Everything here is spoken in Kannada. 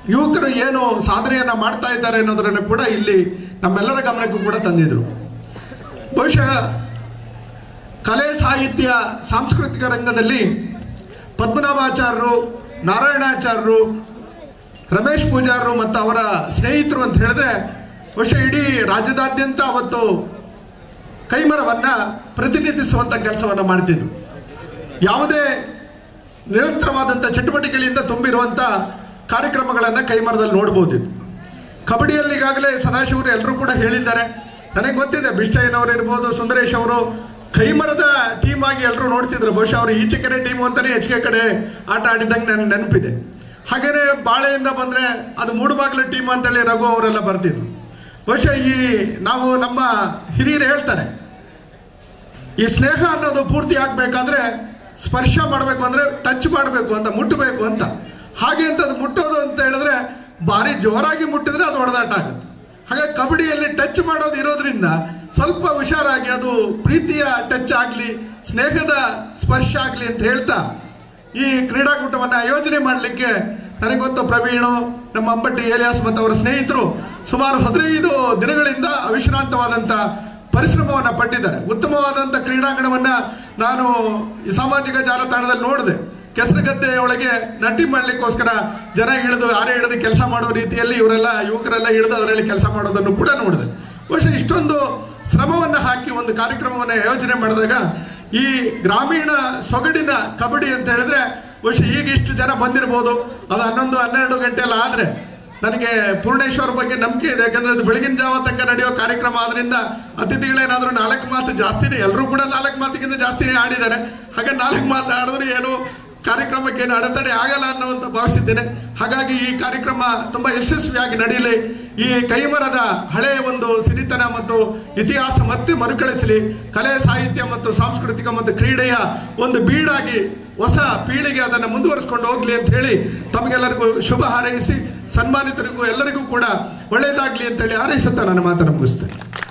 ಯುವಕರು ಏನು ಸಾಧನೆಯನ್ನ ಮಾಡ್ತಾ ಇದ್ದಾರೆ ಅನ್ನೋದನ್ನ ಕೂಡ ಇಲ್ಲಿ ನಮ್ಮೆಲ್ಲರ ಗಮನಕ್ಕೂ ಕೂಡ ತಂದಿದ್ರು ಬಹುಶಃ ಕಲೆ ಸಾಹಿತ್ಯ ಸಾಂಸ್ಕೃತಿಕ ರಂಗದಲ್ಲಿ ಪದ್ಮನಾಭಾಚಾರ್ಯರು ನಾರಾಯಣಾಚಾರ್ಯರು ರಮೇಶ್ ಪೂಜಾರರು ಮತ್ತು ಅವರ ಸ್ನೇಹಿತರು ಅಂತ ಹೇಳಿದ್ರೆ ಬಹುಶಃ ಇಡೀ ರಾಜ್ಯದಾದ್ಯಂತ ಅವತ್ತು ಕೈಮರವನ್ನ ಪ್ರತಿನಿಧಿಸುವಂತ ಕೆಲಸವನ್ನ ಮಾಡ್ತಿದ್ರು ಯಾವುದೇ ನಿರಂತರವಾದಂಥ ಚಟುವಟಿಕೆಗಳಿಂದ ತುಂಬಿರುವಂಥ ಕಾರ್ಯಕ್ರಮಗಳನ್ನು ಕೈಮರದಲ್ಲಿ ನೋಡ್ಬೋದಿತ್ತು ಕಬಡ್ಡಿಯಲ್ಲಿ ಈಗಾಗಲೇ ಸದಾಶಿವರು ಎಲ್ಲರೂ ಕೂಡ ಹೇಳಿದ್ದಾರೆ ನನಗೆ ಗೊತ್ತಿದೆ ಬಿಷ್ಟಯ್ಯನವರು ಇರ್ಬೋದು ಸುಂದರೇಶ್ ಅವರು ಕೈಮರದ ಟೀಮ್ ಆಗಿ ಎಲ್ಲರೂ ನೋಡ್ತಿದ್ರು ಬಹುಶಃ ಅವರು ಈಚೆ ಕಡೆ ಟೀಮ್ ಅಂತಾನೆ ಹೆಚ್ಚಿಗೆ ಕಡೆ ಆಟ ಆಡಿದಂಗೆ ನನ್ನ ನೆನಪಿದೆ ಹಾಗೇನೆ ಬಾಳೆಯಿಂದ ಬಂದ್ರೆ ಅದು ಮೂಡುಬಾಗಿಲು ಟೀಮ್ ಅಂತೇಳಿ ರಘು ಅವರೆಲ್ಲ ಬರ್ತಿದ್ರು ಬಹುಶಃ ಈ ನಾವು ನಮ್ಮ ಹಿರಿಯರು ಹೇಳ್ತಾರೆ ಈ ಸ್ನೇಹ ಅನ್ನೋದು ಪೂರ್ತಿ ಆಗ್ಬೇಕಾದ್ರೆ ಸ್ಪರ್ಶ ಮಾಡಬೇಕು ಅಂದ್ರೆ ಟಚ್ ಮಾಡಬೇಕು ಅಂತ ಮುಟ್ಟಬೇಕು ಅಂತ ಹಾಗೆ ಅಂತ ಅದು ಮುಟ್ಟೋದು ಅಂತ ಹೇಳಿದ್ರೆ ಭಾರಿ ಜೋರಾಗಿ ಮುಟ್ಟಿದ್ರೆ ಅದು ಹೊಡೆದಾಟ ಆಗುತ್ತೆ ಹಾಗಾಗಿ ಕಬಡ್ಡಿಯಲ್ಲಿ ಟಚ್ ಮಾಡೋದು ಇರೋದ್ರಿಂದ ಸ್ವಲ್ಪ ಹುಷಾರಾಗಿ ಅದು ಪ್ರೀತಿಯ ಟಚ್ ಆಗಲಿ ಸ್ನೇಹದ ಸ್ಪರ್ಶ ಆಗಲಿ ಅಂತ ಹೇಳ್ತಾ ಈ ಕ್ರೀಡಾಕೂಟವನ್ನು ಆಯೋಜನೆ ಮಾಡಲಿಕ್ಕೆ ನನಗೆ ಗೊತ್ತು ಪ್ರವೀಣು ನಮ್ಮ ಅಂಬಟ್ಟಿ ಏಲಿಯಾಸ್ ಮತ್ತು ಅವರ ಸ್ನೇಹಿತರು ಸುಮಾರು ಹದಿನೈದು ದಿನಗಳಿಂದ ಅವಿಶ್ರಾಂತವಾದಂಥ ಪರಿಶ್ರಮವನ್ನು ಪಟ್ಟಿದ್ದಾರೆ ಉತ್ತಮವಾದಂಥ ಕ್ರೀಡಾಂಗಣವನ್ನ ನಾನು ಈ ಸಾಮಾಜಿಕ ಜಾಲತಾಣದಲ್ಲಿ ನೋಡಿದೆ ಕೆಸರುಗದ್ದೆ ಒಳಗೆ ನಟಿ ಮಾಡ್ಲಿಕ್ಕೋಸ್ಕರ ಜನ ಇಳಿದು ಯಾರೇ ಇಳಿದು ಕೆಲಸ ಮಾಡೋ ರೀತಿಯಲ್ಲಿ ಇವರೆಲ್ಲ ಯುವಕರೆಲ್ಲ ಇಳಿದು ಅದರಲ್ಲಿ ಕೆಲಸ ಮಾಡೋದನ್ನು ಕೂಡ ನೋಡಿದೆ ಬಹುಶಃ ಇಷ್ಟೊಂದು ಶ್ರಮವನ್ನು ಹಾಕಿ ಒಂದು ಕಾರ್ಯಕ್ರಮವನ್ನು ಯೋಜನೆ ಮಾಡಿದಾಗ ಈ ಗ್ರಾಮೀಣ ಸೊಗಡಿನ ಕಬಡ್ಡಿ ಅಂತ ಹೇಳಿದ್ರೆ ಬಹುಶಃ ಈಗ ಇಷ್ಟು ಜನ ಬಂದಿರ್ಬೋದು ಅದು ಹನ್ನೊಂದು ಹನ್ನೆರಡು ಗಂಟೆ ಎಲ್ಲ ಆದ್ರೆ ನನಗೆ ಪೂರ್ಣೇಶ್ವರ್ ಬಗ್ಗೆ ನಂಬಿಕೆ ಇದೆ ಯಾಕಂದ್ರೆ ಅದು ಬೆಳಗಿನ ಜಾವ ತನಕ ನಡೆಯೋ ಕಾರ್ಯಕ್ರಮ ಆದ್ರಿಂದ ಅತಿಥಿಗಳೇನಾದ್ರೂ ನಾಲ್ಕು ಮಾತು ಜಾಸ್ತಿನೇ ಎಲ್ಲರೂ ಕೂಡ ನಾಲ್ಕು ಮಾತಿಗಿಂತ ಜಾಸ್ತಿನೇ ಆಡಿದ್ದಾರೆ ಹಾಗೆ ನಾಲ್ಕು ಮಾತು ಆಡಿದ್ರು ಏನು ಕಾರ್ಯಕ್ರಮಕ್ಕೆ ಏನು ಅಡೆತಡೆ ಆಗಲ್ಲ ಅನ್ನುವಂತ ಭಾವಿಸಿದ್ದೇನೆ ಹಾಗಾಗಿ ಈ ಕಾರ್ಯಕ್ರಮ ತುಂಬಾ ಯಶಸ್ವಿಯಾಗಿ ನಡೆಯಲಿ ಈ ಕೈಮರದ ಹಳೆಯ ಒಂದು ಸಿರಿತನ ಮತ್ತು ಇತಿಹಾಸ ಮತ್ತೆ ಮರುಕಳಿಸಲಿ ಕಲೆ ಸಾಹಿತ್ಯ ಮತ್ತು ಸಾಂಸ್ಕೃತಿಕ ಮತ್ತು ಕ್ರೀಡೆಯ ಒಂದು ಬೀಡಾಗಿ ಹೊಸ ಪೀಳಿಗೆ ಅದನ್ನು ಮುಂದುವರಿಸಿಕೊಂಡು ಹೋಗ್ಲಿ ಅಂತ ಹೇಳಿ ತಮಗೆಲ್ಲರಿಗೂ ಶುಭ ಹಾರೈಸಿ ಸನ್ಮಾನಿತರಿಗೂ ಎಲ್ಲರಿಗೂ ಕೂಡ ಒಳ್ಳೆಯದಾಗ್ಲಿ ಅಂತ ಹೇಳಿ ಹಾರೈಸುತ್ತಾ ನನ್ನ ಮಾತನ್ನು ಮುಗಿಸ್ತೇನೆ